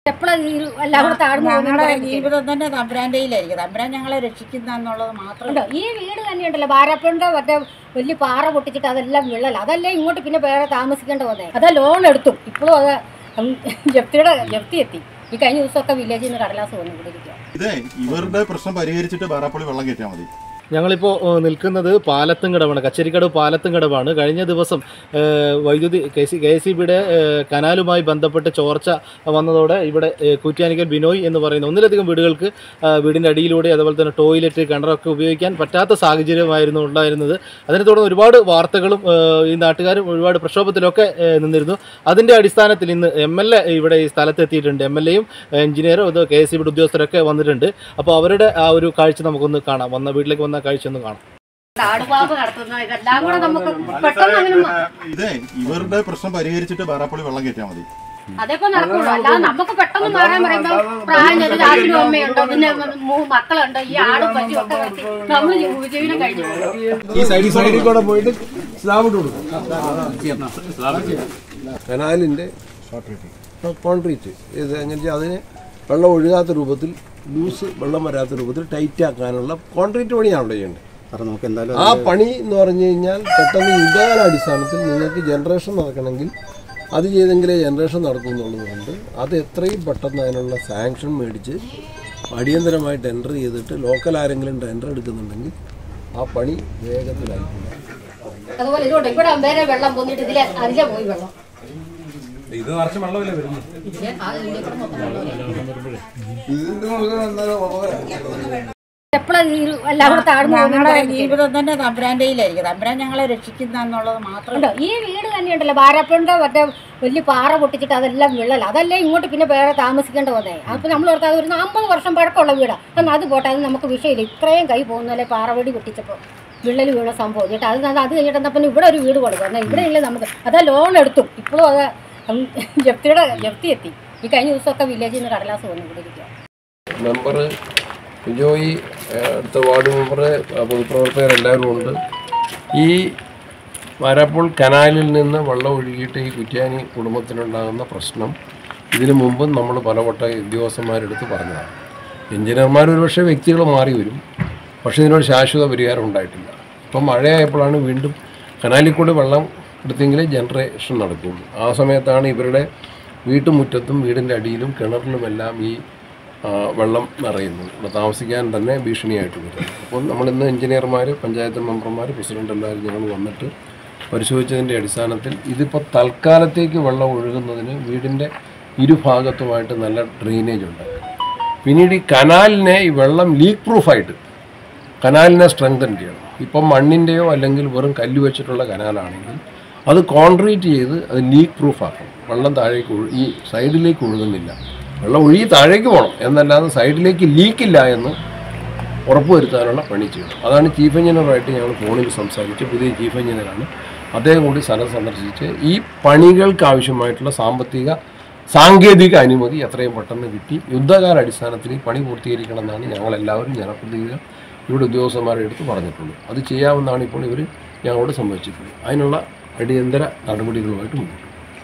എപ്പോഴും എല്ലാം കൂടെ താഴ്ന്നു ഞങ്ങളുടെ പോകുന്നുണ്ട് ജീവിതം തന്നെ തമ്പുരാൻ്റെയിലായിരിക്കും തമ്പുരാൻ ഞങ്ങളെ രക്ഷിക്കുന്ന എന്നുള്ളത് മാത്രമേ ഉണ്ടോ ഈ വീട് തന്നെ ഉണ്ടല്ലോ ബാരാപ്പുണ്ട് മറ്റേ വലിയ പാറ പൊട്ടിച്ചിട്ട് അതെല്ലാം വിള്ളല അതല്ലേ ഇങ്ങോട്ട് പിന്നെ വേറെ താമസിക്കേണ്ട വന്നേ അതാ ലോൺ എടുത്തു ഇപ്പോഴും അത് ഉം ജപ്തിയുടെ ജപ്തി എത്തി ഈ കഴിഞ്ഞ ദിവസമൊക്കെ വില്ലേജിൽ നിന്ന് കടലാസ് വന്നു ഇവിടെ ഇരിക്കുക ഇതേ ഇവരുടെ പ്രശ്നം പരിഹരിച്ചിട്ട് ബാറാപ്പള്ളി വെള്ളം കയറ്റിയാൽ മതി ഞങ്ങളിപ്പോൾ ഏഹ്, നിൽക്കുന്നത് പാലത്തുംകടവാണ് കച്ചേരിക്കടവ് പാലത്തുംകടവാണ് കഴിഞ്ഞ ദിവസം ഏഹ്, വൈദ്യുതി കെ സി കെ സി ബിയുടെ കനാലുമായി ബന്ധപ്പെട്ട് ചോർച്ച വന്നതോടെ ഇവിടെ ഏഹ്, കുറ്റ്യാനിക്കൽ ബിനോയ് എന്ന് പറയുന്ന ഒന്നിലധികം വീടുകൾക്ക് ആ, വീടിൻ്റെ അടിയിലൂടെ അതുപോലെ തന്നെ ടോയ്ലറ്റ് കിണറൊക്കെ ഉപയോഗിക്കാൻ പറ്റാത്ത സാഹചര്യമായിരുന്നു ഉണ്ടായിരുന്നത് അതിനെ തുടർന്ന് ഒരുപാട് വാർത്തകളും ഏഹ്, ഈ നാട്ടുകാരും ഒരുപാട് പ്രക്ഷോഭത്തിലൊക്കെ ഏഹ്, നിന്നിരുന്നു അതിൻ്റെ അടിസ്ഥാനത്തിൽ ഇന്ന് എം എൽ എ ഇവിടെ ഈ സ്ഥലത്ത് എത്തിയിട്ടുണ്ട് എം എൽ എയും എഞ്ചിനീയറും ഇത് കെ എസ് സി ബിയുടെ ഉദ്യോഗസ്ഥരൊക്കെ വന്നിട്ടുണ്ട് അപ്പോൾ അവരുടെ ആ ഒരു കാഴ്ച നമുക്കൊന്ന് കാണാം വന്ന വീട്ടിലേക്ക് വന്ന കാഴ്ച ഒന്ന് കാണാം ആടുപാമ്പ് നടത്തുന്ന ഇതെല്ലാം കൂടെ നമുക്ക് പെട്ടെന്ന് അങ്ങനെ മ- ഇതേ ഇവരുടെ പ്രശ്നം പരിഹരിച്ചിട്ട് ബാറാപ്പള്ളി വെള്ളം കയറ്റിയാൽ മതി അതേപ്പോ നടക്കുള്ളൂ അല്ലാതെ നമുക്ക് പെട്ടെന്ന് മാറാൻ പറയുമ്പോ പ്രായം ചെറിയ അച്ഛനും അമ്മയുണ്ടോ പിന്നെ മൂ- മക്കളുണ്ടോ ഈ ആടും പറ്റും ഒക്കെ വെച്ച് നമ്മൾ ജീവിതം കഴിഞ്ഞു പോകും. ഈ സൈഡിൽ സൈഡിൽ കൂടെ പോയിട്ട് സ്ലാബ് ഇട്ട് കൊടുക്കും കനാലിന്റെ കോൺക്രീറ്റ് ഇത് എങ്ങനെ വെച്ചാൽ അതിന് വെള്ളം ഒഴുകാത്ത രൂപത്തിൽ ലൂസ് വെള്ളം വരാത്ത രൂപത്തിൽ ടൈറ്റ് ആക്കാനുള്ള കോൺക്രീറ്റ് പണിയാണല്ലോ ചെയ്യേണ്ടത് സാറേ നമുക്ക് എന്തായാലും ആ പണി എന്ന് പറഞ്ഞു കഴിഞ്ഞാൽ പെട്ടെന്ന് യുദ്ധകാല അടിസ്ഥാനത്തിൽ നിങ്ങൾക്ക് ജനറേഷൻ നടക്കണമെങ്കിൽ അത് ചെയ്തെങ്കിലേ ജനറേഷൻ നടക്കൂ എന്നുള്ളതുകൊണ്ട് അത് എത്രയും പെട്ടെന്ന് അതിനുള്ള സാങ്ഷൻ മേടിച്ച് അടിയന്തരമായി ടെൻഡർ ചെയ്തിട്ട് ലോക്കൽ ആരെങ്കിലും ടെൻഡർ എടുക്കുന്നുണ്ടെങ്കിൽ ആ പണി വേഗത്തിലായിരിക്കും അതുപോലെ ഇതുകൊണ്ട് ഇവിടെ വേറെ വെള്ളം പൊന്നിട്ട് ഇതിലെ അതിലെ പോയി വെള്ളം ഇത് നിറച്ച് വെള്ളമില്ല വരുന്നത് ഇതിലെ ആ ഇതിലെ കൂടെ മൊത്തം വെള്ളമില്ല. എപ്പോഴും എല്ലാം കൂടെ താഴ്ന്നു ഞങ്ങളുടെ പോകുന്നുണ്ട് ജീവിതം തന്നെ തമ്പുരാൻ്റെയിലായിരിക്കും തമ്പുരാൻ ഞങ്ങളെ രക്ഷിക്കുന്ന എന്നുള്ളത് മാത്രമേ ഉണ്ടോ ഈ വീട് തന്നെ ഉണ്ടല്ലോ ബാരാപ്പുണ്ട് മറ്റേ വലിയ പാറ പൊട്ടിച്ചിട്ട് അതെല്ലാം വിള്ളല അതല്ലേ ഇങ്ങോട്ട് പിന്നെ വേറെ താമസിക്കേണ്ട വന്നേ അപ്പൊ നമ്മൾ ഓർത്ത് അത് ഒരു അമ്പത് വർഷം പഴക്കമുള്ള വീടാ എന്നാൽ അത് പോട്ടെ അത് നമുക്ക് വിഷയമില്ല ഇത്രയും കൈ പോകുന്നല്ലേ പാറവടി പൊട്ടിച്ചപ്പോൾ വിള്ളൽ വീണ സംഭവം എന്നിട്ട് അത് അത് അത് കഴിഞ്ഞിട്ട് എന്നാ പിന്നെ ഇവിടെ ഒരു വീട് കൊടുക്കുക എന്നാൽ ഇവിടെ ഇല്ല നമുക്ക് അതാ ലോൺ എടുത്തു ഇപ്പോഴും അത് ഉം ജപ്തിയുടെ ജപ്തി എത്തി ഈ കഴിഞ്ഞ ദിവസമൊക്കെ വില്ലേജിൽ നിന്ന് കടലാസ് വന്നു ഇവിടെ ഇരിക്കുക മെമ്പർ ജോയി ഏഹ്, അടുത്ത വാർഡ് മെമ്പർ പൊതുപ്രവർത്തകർ എല്ലാവരും ഉണ്ട് ഈ വരപ്പോൾ കനാലിൽ നിന്ന് വെള്ളം ഒഴുകിയിട്ട് ഈ കുറ്റ്യാനി കുടുംബത്തിനുണ്ടാകുന്ന പ്രശ്നം ഇതിനു മുമ്പും നമ്മൾ പലവട്ട ഉദ്യോഗസ്ഥന്മാരെടുത്ത് പറഞ്ഞതാണ് എഞ്ചിനീയർമാർ ഒരുപക്ഷെ വ്യക്തികൾ മാറി വരും പക്ഷേ ഇതിനൊരു ശാശ്വത പരിഹാരം ഉണ്ടായിട്ടില്ല ഇപ്പം മഴയായപ്പോഴാണ് വീണ്ടും കനാലിൽ കൂടി വെള്ളം എടുത്തെങ്കിലേ ജനറേഷൻ നടക്കുകയുള്ളൂ ആ സമയത്താണ് ഇവരുടെ വീട്ടുമുറ്റത്തും വീടിൻ്റെ അടിയിലും കിണറിലുമെല്ലാം ഈ ആ, വെള്ളം നിറയുന്നത് ഇവിടെ താമസിക്കാൻ തന്നെ ഭീഷണിയായിട്ട് വരുന്നത് അപ്പോൾ നമ്മളിന്ന് എഞ്ചിനീയർമാർ പഞ്ചായത്ത് മെമ്പർമാർ പ്രസിഡന്റ് എല്ലാവരും ഞങ്ങൾ വന്നിട്ട് പരിശോധിച്ചതിൻ്റെ അടിസ്ഥാനത്തിൽ ഇതിപ്പോൾ തൽക്കാലത്തേക്ക് വെള്ളം ഒഴുകുന്നതിന് വീടിൻ്റെ ഇരുഭാഗത്തുമായിട്ട് നല്ല ഡ്രെയിനേജ് ഉണ്ട് പിന്നീട് ഈ കനാലിനെ ഈ വെള്ളം ലീക്ക് പ്രൂഫായിട്ട് കനാലിനെ സ്ട്രെങ്തൻ ചെയ്യണം ഇപ്പം മണ്ണിൻ്റെയോ അല്ലെങ്കിൽ വെറും കല്ല് വെച്ചിട്ടുള്ള കനാലാണെങ്കിൽ അത് കോൺക്രീറ്റ് ചെയ്ത് അത് ലീക്ക് പ്രൂഫ് ആക്കണം വെള്ളം താഴേക്ക് ഒഴു ഈ സൈഡിലേക്ക് ഒഴുകുന്നില്ല വെള്ളം ഒഴുകി താഴേക്ക് പോകണം എന്നല്ലാതെ സൈഡിലേക്ക് ലീക്കില്ല എന്ന് ഉറപ്പുവരുത്താനുള്ള പണി ചെയ്യണം അതാണ് ചീഫ് എഞ്ചിനീയറുമായിട്ട് ഞങ്ങൾ ഫോണിൽ സംസാരിച്ച് പുതിയ ചീഫ് എഞ്ചിനീയറാണ് അദ്ദേഹം കൂടി സ്ഥലം സന്ദർശിച്ച് ഈ പണികൾക്ക് ആവശ്യമായിട്ടുള്ള സാമ്പത്തിക സാങ്കേതിക അനുമതി എത്രയും പെട്ടെന്ന് കിട്ടി യുദ്ധകാല അടിസ്ഥാനത്തിൽ ഈ പണി പൂർത്തീകരിക്കണമെന്നാണ് ഞങ്ങൾ എല്ലാവരും ജനപ്രതിനിധികൾ ഇവിടെ ഉദ്യോഗസ്ഥന്മാരെ എടുത്ത് പറഞ്ഞിട്ടുള്ളത് അത് ചെയ്യാമെന്നാണ് ഇപ്പോൾ ഇവർ ഞങ്ങളോട് സംഭവിച്ചിട്ടുള്ളത് അതിനുള്ള അടിയന്തര നടപടികളുമായിട്ട് മുന്നോട്ട്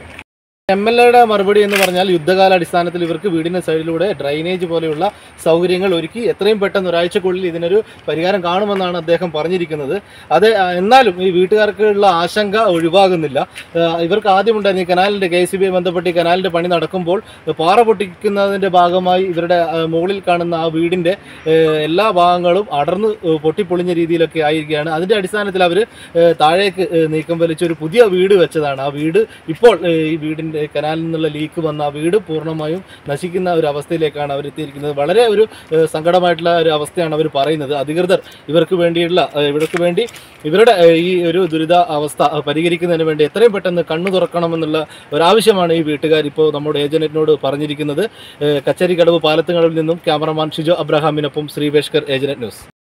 എം എൽ എയുടെ മറുപടി എന്ന് പറഞ്ഞാൽ യുദ്ധകാല അടിസ്ഥാനത്തിൽ ഇവർക്ക് വീടിന്റെ സൈഡിലൂടെ ഡ്രൈനേജ് പോലെയുള്ള സൗകര്യങ്ങൾ ഒരുക്കി എത്രയും പെട്ടെന്ന് ഒരാഴ്ചക്കുള്ളിൽ ഇതിനൊരു പരിഹാരം കാണുമെന്നാണ് അദ്ദേഹം പറഞ്ഞിരിക്കുന്നത് അത് ആ, എന്നാലും ഈ വീട്ടുകാർക്കുള്ള ആശങ്ക ഒഴിവാകുന്നില്ല ആ, ഇവർക്ക് ആദ്യമുണ്ടായിരുന്ന ഈ കനാലിന്റെ കെ സി ബി ബന്ധപ്പെട്ട് ഈ കനാലിന്റെ പണി നടക്കുമ്പോൾ പാറ പൊട്ടിക്കുന്നതിന്റെ ഭാഗമായി ഇവരുടെ ആ, മുകളിൽ കാണുന്ന ആ വീടിന്റെ ഏഹ്, എല്ലാ ഭാഗങ്ങളും അടർന്ന് ഏഹ്, പൊട്ടിപ്പൊളിഞ്ഞ രീതിയിലൊക്കെ ആയിരിക്കുകയാണ് അതിന്റെ അടിസ്ഥാനത്തിൽ അവർ താഴേക്ക് ഏഹ്, നീക്കം വലിച്ച ഒരു പുതിയ വീട് വെച്ചതാണ് ആ വീട് ഇപ്പോൾ ഏഹ്, ഈ വീടിന്റെ കനാലിൽ നിന്നുള്ള ലീക്ക് വന്ന ആ വീട് പൂർണ്ണമായും നശിക്കുന്ന ഒരു അവസ്ഥയിലേക്കാണ് അവർ എത്തിയിരിക്കുന്നത് വളരെ ഒരു ഏഹ്, സങ്കടമായിട്ടുള്ള ഒരു അവസ്ഥയാണ് അവർ പറയുന്നത് അധികൃതർ ഇവർക്ക് വേണ്ടിയുള്ള ഏഹ്, ഇവർക്ക് വേണ്ടി ഇവരുടെ ഏഹ്, ഈ ഒരു ദുരിത അവസ്ഥ ഏഹ്, പരിഹരിക്കുന്നതിന് വേണ്ടി എത്രയും പെട്ടെന്ന് കണ്ണു തുറക്കണമെന്നുള്ള ഒരാവശ്യമാണ് ഈ വീട്ടുകാർ ഇപ്പോൾ നമ്മുടെ ഏജന്റിനോട് പറഞ്ഞിരിക്കുന്നത് ഏഹ്, കച്ചേരിക്കടവ് പാലത്തുകടവിൽ നിന്നും ക്യാമറമാൻ ഷിജോ അബ്രഹാമിനൊപ്പം ശ്രീവേഷ്കർ ഏജന്റ് ന്യൂസ്